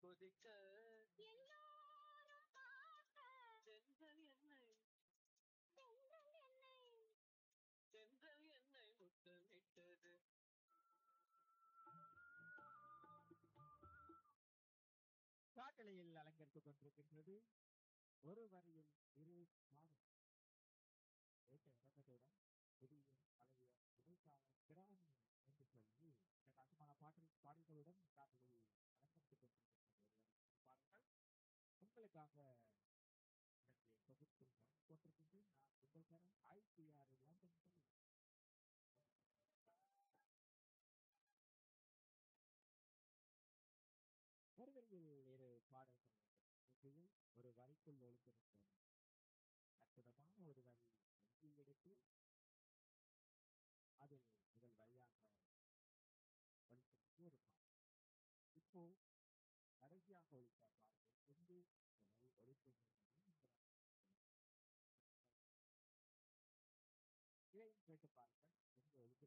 கொதிக்க எல்லாரும் பார்க்க சென்றல் என்னை சென்றல் என்னை சென்றல் என்னை முத்தமிட்டது காட்டலையில் அலங்கரித்துக் கொண்டிருக்கின்றது ஒரு வரியில் இரு மாதம் ஏற்ற இறக்கத்துடன் புதிய பழைய இடைக்கால கிராமி என்று சொல்லி இந்த கட்டுமான பாடல் பாடல்களுடன் காட்டலையில் அலங்கரித்துக் கொண்டிருக்கின்றது ஒரு பாடல்கள் உங்களுக்காக எனக்கு தொகுத்து போட்டிருக்கின்றேன் நான் உங்கள் தரம் ஐபிஆர் லண்டன் சொல்லி ஒரு வரியில் இரு பாடல்கள் இசையில் ஒரு வரிக்குள் ஒழித்திருக்கும் அற்புதமான ஒரு வரி எஞ்சி எடுத்து அதில் முதல் வரியாக ஒழித்திருக்கு ஒரு பாடல் இப்போ கடைசியாக ஒழித்த பாடல் எங்கு வரி ஒழித்திருக்கிறது இதையும் கேட்டு பாருங்கள்